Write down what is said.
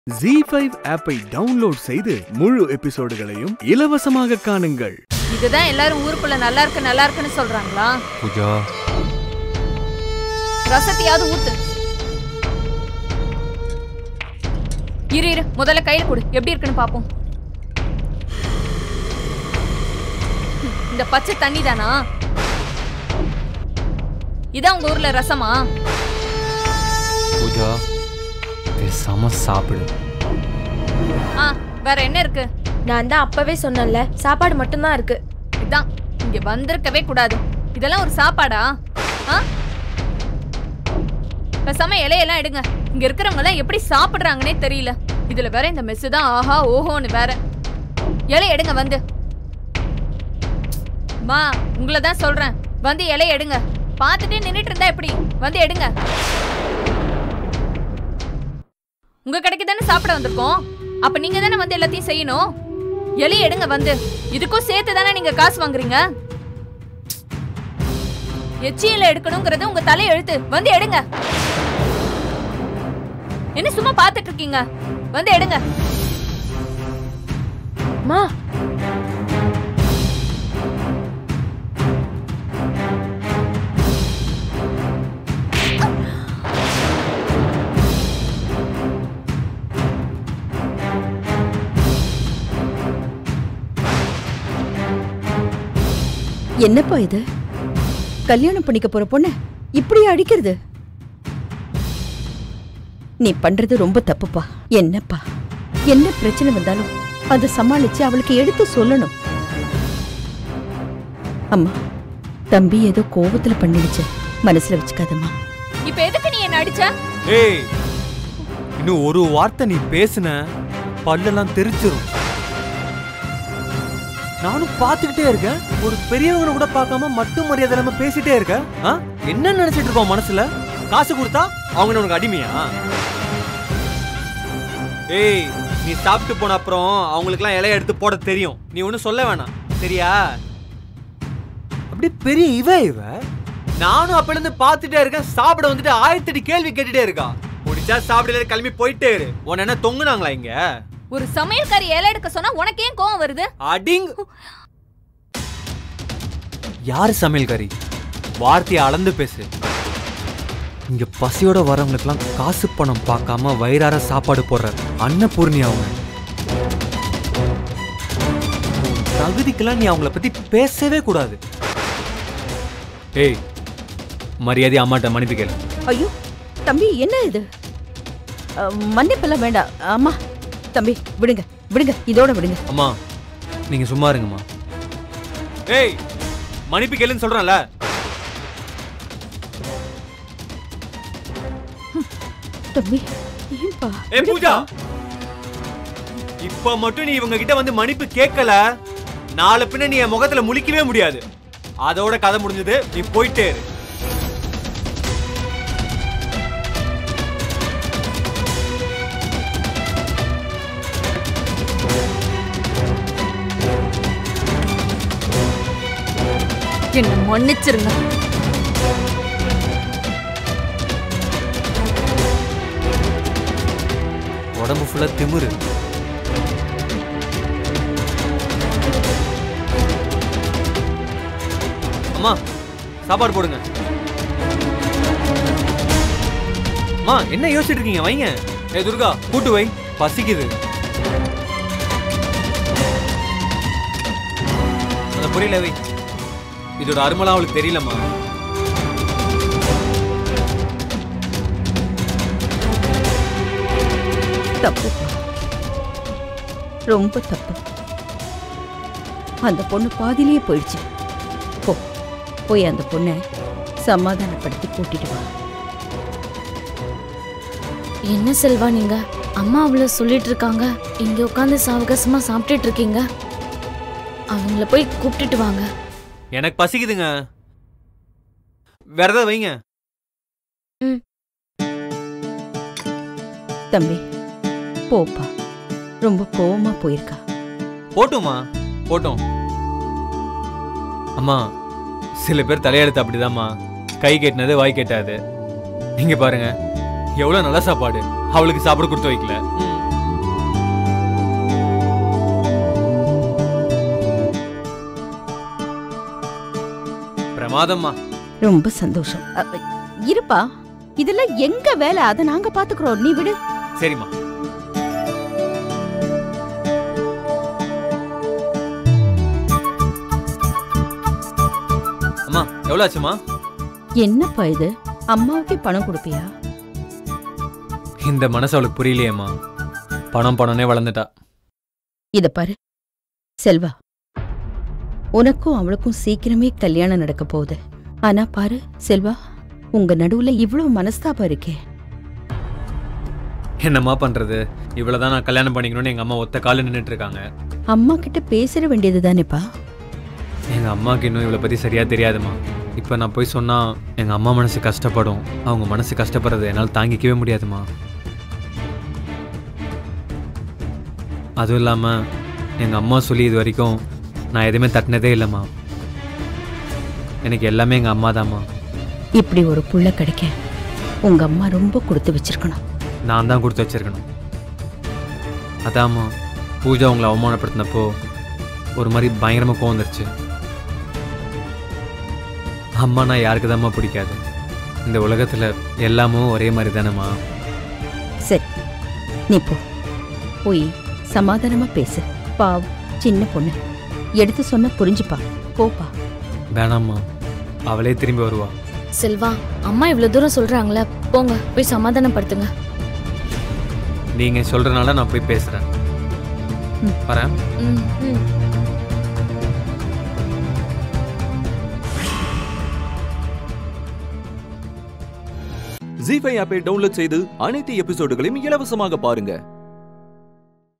G five ஆப்பை download செய்து முழு எபிசோடுகளையும் இலவசமாக காணுங்கள் இதுதான் எல்லாரும் ஊருக்குள்ள நல்லா இருக்கு நல்லா இருக்குன்னு சொல்றாங்களா பூஜா ரசத்தையாவது ஊத்து இரு இரு முதல்ல கையில கொடு எப்படி இருக்குன்னு பாப்போம் இந்த பச்சை தண்ணி தானா இதான் உங்க ஊர்ல ரசமா பூஜா பேசாம சாப்பிடு ஆ வேற என்ன இருக்கு நான் தான் அப்பவே சொன்னேன்ல சாப்பாடு மட்டும்தான் இருக்கு இதான் இங்க வந்திருக்கவே கூடாது இதெல்லாம் ஒரு சாப்பாடா ஆ பேசாம இலையெல்லாம் எடுங்க இங்க இருக்கிறவங்க எல்லாம் எப்படி சாப்பிடுறாங்கன்னே தெரியல இதுல வேற இந்த மெஸ் தான் ஆஹா ஓஹோன்னு வேற இலை எடுங்க வந்து மா உங்களை தான் சொல்றேன் வந்து இலை எடுங்க பார்த்துட்டே நின்னுட்டு இருந்தா எப்படி வந்து எடுங்க உங்க கடைக்கு தானே சாப்பிட வந்திருக்கோம் அப்ப நீங்க தானே வந்து எல்லாத்தையும் செய்யணும் எலி எடுங்க வந்து இதுக்கும் சேர்த்து தானே நீங்க காசு வாங்குறீங்க எச்சியில எடுக்கணுங்கிறது உங்க தலை எழுத்து வந்து எடுங்க என்ன சும்மா பார்த்துட்டு இருக்கீங்க வந்து எடுங்க மா என்னப்பா இது கல்யாணம் பண்ணிக்க போற பொண்ண இப்படி அடிக்கிறது நீ பண்றது ரொம்ப தப்புப்பா என்னப்பா என்ன பிரச்சனை வந்தாலும் அதை சமாளிச்சு அவளுக்கு எடுத்து சொல்லணும் அம்மா தம்பி ஏதோ கோவத்துல பண்ணிடுச்சு மனசுல வச்சுக்காதம்மா இப்ப எதுக்கு நீ என்ன அடிச்ச ஏய் இன்னும் ஒரு வார்த்தை நீ பேசுன பல்லெல்லாம் தெரிச்சிரும் நானும் பார்த்துக்கிட்டே இருக்கேன் ஒரு பெரியவங்களை கூட பார்க்காம மட்டும் மரியாதை இல்லாம பேசிட்டே இருக்க ஆ? என்ன நினைச்சிட்டு இருக்கோம் மனசுல காசு கொடுத்தா அவங்க உனக்கு அடிமையா ஏய் நீ சாப்பிட்டு போன அப்புறம் அவங்களுக்குலாம் இலைய எடுத்து போட தெரியும் நீ ஒன்றும் சொல்ல வேணாம் சரியா அப்படி பெரிய இவ இவ நானும் அப்பல இருந்து பார்த்துட்டே இருக்கேன் சாப்பிட வந்துட்டு ஆயிரத்தெட்டு கேள்வி கேட்டுட்டே இருக்கா முடிச்சா சாப்பிடல கிளம்பி போயிட்டே இரு உன்ன என்ன தொங்குனாங்களா இங்க ஒரு சமையல்காரி இலை எடுக்க சொன்னா உனக்கு ஏன் கோவம் வருது அடிங் யாரு சமையல்காரி வார்த்தையை அளந்து பேசு இங்க பசியோட வரவங்களுக்குலாம் காசு பணம் பார்க்காம வயிறார சாப்பாடு போடுற அன்னபூர்ணி அவங்க உன் தகுதிக்கெல்லாம் நீ அவங்கள பத்தி பேசவே கூடாது ஏய் மரியாதை அம்மாட்ட மன்னிப்பு கேளு ஐயோ தம்பி என்ன இது அஹ், மன்னிப்பெல்லாம் வேண்டாம் அம்மா தம்பி விடுங்க விடுங்க இதோட விடுங்க அம்மா நீங்க சும்மா இருங்கம்மா ஏய் மன்னிப்பு கேளுன்னு சொல்றேன்ல தம்பி ஏன்பா ஏ பூஜா இப்ப மட்டும் நீ இவங்க கிட்ட வந்து மன்னிப்பு கேட்கல நாளை பின்ன நீ என் முகத்துல முழிக்கவே முடியாது அதோட கதை முடிஞ்சது நீ போயிட்டே இரு என்ன மன்னிச்சிருங்க உடம்பு ஃபுல்லா திமிரு அம்மா சாப்பாடு போடுங்க அம்மா என்ன யோசிச்சுட்டு இருக்கீங்க வைங்க ஏ துர்கா கூட்டு வை பசிக்குது அந்த புரியல வை இதோட அருமெல்லாம் அவளுக்கு தெரியலம்மா தப்புப்பா ரொம்ப தப்பு அந்த பொண்ணு பாதியிலேயே போயிடுச்சு போ போய் அந்த பொண்ணை சமாதானப்படுத்தி கூட்டிட்டு வா என்ன செல்வா நீங்க அம்மா அவ்வளோ சொல்லிட்டு இருக்காங்க இங்க உட்காந்து சாவகாசமா சாப்பிட்டுட்டு இருக்கீங்க அவங்கள போய் கூப்பிட்டுட்டு வாங்க எனக்கு பசிக்குதுங்க வேற ஏதாவது வைங்க தம்பி போப்பா ரொம்ப கோவமா போயிருக்கா போட்டுமா போட்டோம் அம்மா சில பேர் தலையெழுத்து அப்படிதாம்மா கை கெட்டினது வாய் கெட்டாது இங்க பாருங்க எவ்வளவு நல்ல சாப்பாடு அவளுக்கு சாப்பாடு கொடுத்து வைக்கல ம். பிரமாதம்மா ரொம்ப சந்தோஷம் அ, இருப்பா இதெல்லாம் எங்க வேலை அதை நாங்க பாத்துக்கிறோம் நீ விடு சரிம்மா அம்மா எவ்வளோ ஆச்சுமா என்னப்பா இது அம்மாவுக்கே பணம் கொடுப்பியா இந்த மனசு அவளுக்கு புரியலையேம்மா பணம் பணம்னே வளர்ந்துட்டா இத பாரு செல்வா உனக்கும் அவளுக்கும் சீக்கிரமே கல்யாணம் நடக்க போகுது ஆனா பாரு செல்வா உங்க நடுவுல இவ்வளவு மனஸ்தாபம் இருக்கே என்னம்மா பண்றது இவ்வளவுதான் நான் கல்யாணம் பண்ணிக்கணும்னு எங்க அம்மா ஒத்த கால நின்னுட்டு இருக்காங்க அம்மா கிட்ட பேசிட வேண்டியது தானேப்பா எங்க அம்மாவுக்கு இன்னும் இவளை பத்தி சரியா தெரியாதும்மா இப்போ நான் போய் சொன்னா எங்க அம்மா மனசு கஷ்டப்படும் அவங்க மனசு கஷ்டப்படுறதை என்னால் தாங்கிக்கவே முடியாதும்மா அதுவும் இல்லாம எங்க அம்மா சொல்லி இது வரைக்கும் நான் எதுவுமே தட்டினதே இல்லைம்மா எனக்கு எல்லாமே எங்க அம்மா தாம்மா இப்படி ஒரு புள்ள கிடைக்க உங்க அம்மா ரொம்ப கொடுத்து வச்சிருக்கணும் நான் தான் கொடுத்து வச்சிருக்கணும் அதாம்மா பூஜா உங்களை அவமானப்படுத்தினப்போ ஒரு மாதிரி பயங்கரமாக கோவம் வந்துருச்சு அம்மானா யாருக்கு தாம்மா பிடிக்காது இந்த உலகத்தில் எல்லாமும் ஒரே மாதிரி தானேம்மா சரி நீ போ போய் சமாதானமா பேசு பாவ் சின்ன பொண்ணு எடுத்து சொன்னா புரிஞ்சுப்பா போப்பா வேணாம்மா அவளே திரும்பி வருவா செல்வா அம்மா இவ்வளவு தூரம் சொல்றாங்களே போங்க போய் சமாதானப்படுத்துங்க நீங்கள் சொல்கிறனால நான் போய் பேசுகிறேன் ம். வரேன் ம் ம் ஜி ஃபைவ் ஆப்பை டவுன்லோட் செய்து அனைத்து எபிசோடுகளையும் இலவசமாக பாருங்க